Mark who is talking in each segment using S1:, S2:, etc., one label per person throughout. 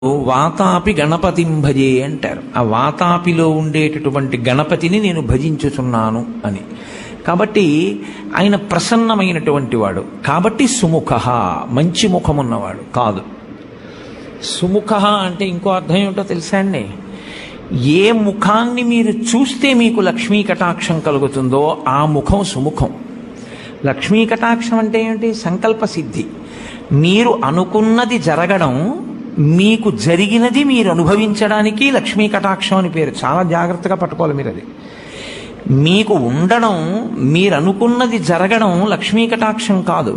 S1: వాతాపి గణపతిం భజే అంటారు ఆ వాతాపిలో ఉండేటటువంటి గణపతిని నేను భజించుచున్నాను అని కాబట్టి ఆయన ప్రసన్నమైనటువంటి వాడు కాబట్టి సుముఖ మంచి ముఖమున్నవాడు కాదు సుముఖ అంటే ఇంకో అర్థం ఏమిటో తెలుసా అండి ఏ ముఖాన్ని మీరు చూస్తే మీకు లక్ష్మీ కటాక్షం కలుగుతుందో ఆ ముఖం సుముఖం లక్ష్మీ కటాక్షం అంటే ఏమిటి సంకల్ప సిద్ధి మీరు అనుకున్నది జరగడం మీకు జరిగినది మీరు అనుభవించడానికి లక్ష్మీ కటాక్షం అని పేరు చాలా జాగ్రత్తగా పట్టుకోవాలి మీరు అది మీకు ఉండడం మీరు అనుకున్నది జరగడం లక్ష్మీ కటాక్షం కాదు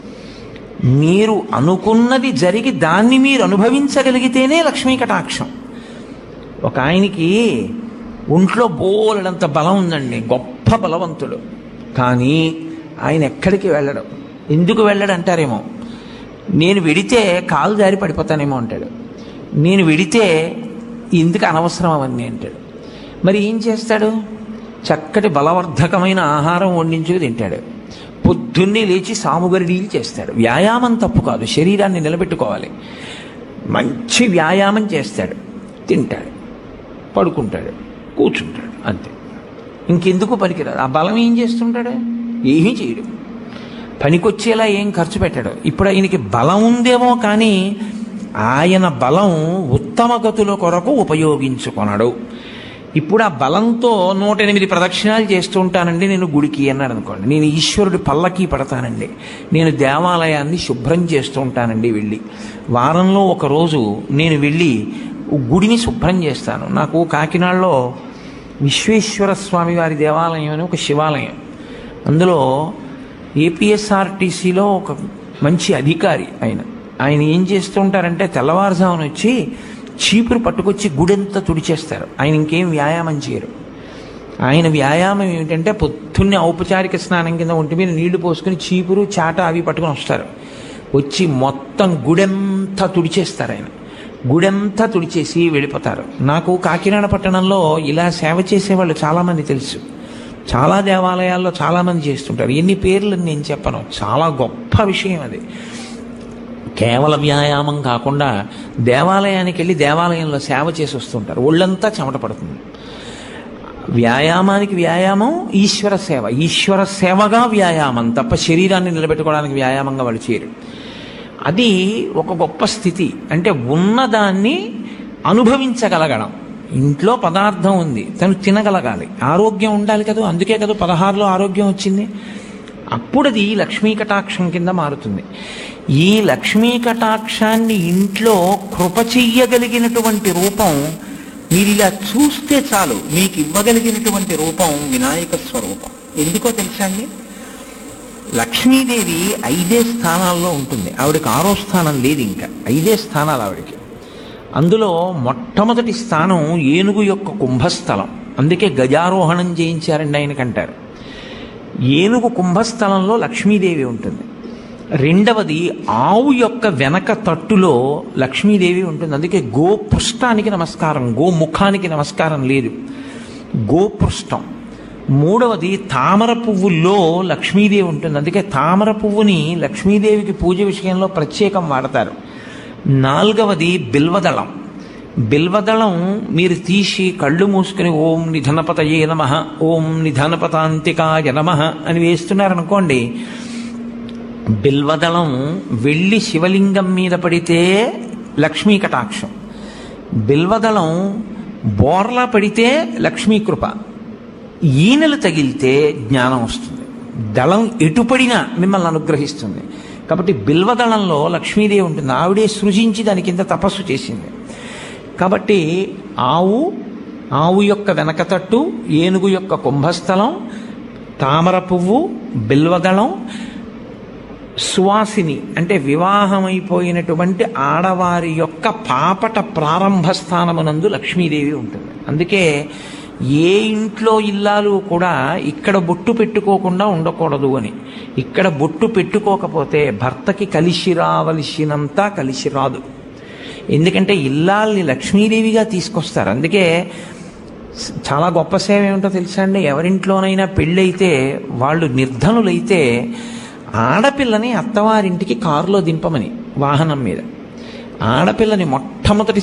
S1: మీరు అనుకున్నది జరిగి దాన్ని మీరు అనుభవించగలిగితేనే లక్ష్మీ కటాక్షం ఒక ఆయనకి ఒంట్లో బోలెడంత బలం ఉందండి గొప్ప బలవంతుడు కానీ ఆయన ఎక్కడికి వెళ్ళడు ఎందుకు వెళ్ళడు అంటారేమో నేను వెడితే కాలు జారి పడిపోతానేమో అంటాడు నేను వెడితే ఎందుకు అనవసరం అవన్నీ అంటాడు మరి ఏం చేస్తాడు చక్కటి బలవర్ధకమైన ఆహారం వండించుకు తింటాడు పొద్దున్నే లేచి సాముగరిడీలు చేస్తాడు వ్యాయామం తప్పు కాదు శరీరాన్ని నిలబెట్టుకోవాలి మంచి వ్యాయామం చేస్తాడు తింటాడు పడుకుంటాడు కూర్చుంటాడు అంతే ఇంకెందుకు పనికిరాదు ఆ బలం ఏం చేస్తుంటాడు ఏమీ చేయడు పనికొచ్చేలా ఏం ఖర్చు పెట్టాడు ఇప్పుడు ఆయనకి బలం ఉందేమో కానీ ఆయన బలం ఉత్తమ గతుల కొరకు ఉపయోగించుకొనడు ఇప్పుడు ఆ బలంతో నూట ఎనిమిది ప్రదక్షిణాలు చేస్తూ ఉంటానండి నేను గుడికి అన్నాడు అనుకోండి నేను ఈశ్వరుడి పల్లకి పడతానండి నేను దేవాలయాన్ని శుభ్రం చేస్తూ ఉంటానండి వెళ్ళి వారంలో ఒక రోజు నేను వెళ్ళి గుడిని శుభ్రం చేస్తాను నాకు కాకినాడలో విశ్వేశ్వర స్వామి వారి దేవాలయం అని ఒక శివాలయం అందులో ఏపీఎస్ఆర్టీసీలో ఒక మంచి అధికారి ఆయన ఆయన ఏం చేస్తూ ఉంటారంటే తెల్లవారుజామున వచ్చి చీపురు పట్టుకొచ్చి గుడెంతా తుడిచేస్తారు ఆయన ఇంకేం వ్యాయామం చేయరు ఆయన వ్యాయామం ఏమిటంటే పొద్దున్నే ఔపచారిక స్నానం కింద ఒంటి మీద నీళ్లు పోసుకుని చీపురు చాట అవి పట్టుకొని వస్తారు వచ్చి మొత్తం గుడెంతా తుడిచేస్తారు ఆయన గుడెంతా తుడిచేసి వెళ్ళిపోతారు నాకు కాకినాడ పట్టణంలో ఇలా సేవ చేసేవాళ్ళు చాలామంది తెలుసు చాలా దేవాలయాల్లో చాలామంది చేస్తుంటారు ఎన్ని పేర్లు నేను చెప్పను చాలా గొప్ప విషయం అది కేవల వ్యాయామం కాకుండా దేవాలయానికి వెళ్ళి దేవాలయంలో సేవ చేసి వస్తుంటారు ఒళ్ళంతా చెమట పడుతుంది వ్యాయామానికి వ్యాయామం ఈశ్వర సేవ ఈశ్వర సేవగా వ్యాయామం తప్ప శరీరాన్ని నిలబెట్టుకోవడానికి వ్యాయామంగా వాళ్ళు చేయరు అది ఒక గొప్ప స్థితి అంటే ఉన్నదాన్ని అనుభవించగలగడం ఇంట్లో పదార్థం ఉంది తను తినగలగాలి ఆరోగ్యం ఉండాలి కదా అందుకే కదా పదహారులో ఆరోగ్యం వచ్చింది అప్పుడు అది లక్ష్మీ కటాక్షం కింద మారుతుంది ఈ లక్ష్మీ కటాక్షాన్ని ఇంట్లో కృప చెయ్యగలిగినటువంటి రూపం మీరు ఇలా చూస్తే చాలు మీకు ఇవ్వగలిగినటువంటి రూపం వినాయక స్వరూపం ఎందుకో తెలుసా అండి లక్ష్మీదేవి ఐదే స్థానాల్లో ఉంటుంది ఆవిడకి ఆరో స్థానం లేదు ఇంకా ఐదే స్థానాలు ఆవిడకి అందులో మొట్టమొదటి స్థానం ఏనుగు యొక్క కుంభస్థలం అందుకే గజారోహణం చేయించారండి ఆయనకంటారు ఏనుగు కుంభస్థలంలో లక్ష్మీదేవి ఉంటుంది రెండవది ఆవు యొక్క వెనక తట్టులో లక్ష్మీదేవి ఉంటుంది అందుకే గోపృష్టానికి నమస్కారం గోముఖానికి నమస్కారం లేదు గోపృష్టం మూడవది తామర పువ్వుల్లో లక్ష్మీదేవి ఉంటుంది అందుకే తామర పువ్వుని లక్ష్మీదేవికి పూజ విషయంలో ప్రత్యేకం వాడతారు నాలుగవది బిల్వదళం బిల్వదళం మీరు తీసి కళ్ళు మూసుకుని ఓం నిధనపతయే నమ ఓం నిధనపతాంతికాయ నమ అని వేస్తున్నారనుకోండి బిల్వదళం వెళ్ళి శివలింగం మీద పడితే లక్ష్మీ కటాక్షం బిల్వదళం బోర్లా పడితే లక్ష్మీకృప ఈనెలు తగిలితే జ్ఞానం వస్తుంది దళం ఎటుపడినా మిమ్మల్ని అనుగ్రహిస్తుంది కాబట్టి బిల్వదళంలో లక్ష్మీదేవి ఉంటుంది ఆవిడే సృజించి దాని కింద తపస్సు చేసింది కాబట్టి ఆవు ఆవు యొక్క వెనకతట్టు ఏనుగు యొక్క కుంభస్థలం తామర పువ్వు బిల్వదళం సువాసిని అంటే వివాహమైపోయినటువంటి ఆడవారి యొక్క పాపట ప్రారంభ స్థానమునందు లక్ష్మీదేవి ఉంటుంది అందుకే ఏ ఇంట్లో ఇల్లాలు కూడా ఇక్కడ బొట్టు పెట్టుకోకుండా ఉండకూడదు అని ఇక్కడ బొట్టు పెట్టుకోకపోతే భర్తకి కలిసి రావలసినంత కలిసి రాదు ఎందుకంటే ఇల్లాల్ని లక్ష్మీదేవిగా తీసుకొస్తారు అందుకే చాలా గొప్ప సేవ ఏమిటో తెలుసా అండి ఎవరింట్లోనైనా పెళ్ళైతే వాళ్ళు నిర్ధనులైతే ఆడపిల్లని అత్తవారింటికి కారులో దింపమని వాహనం మీద ఆడపిల్లని మొట్టమొదటి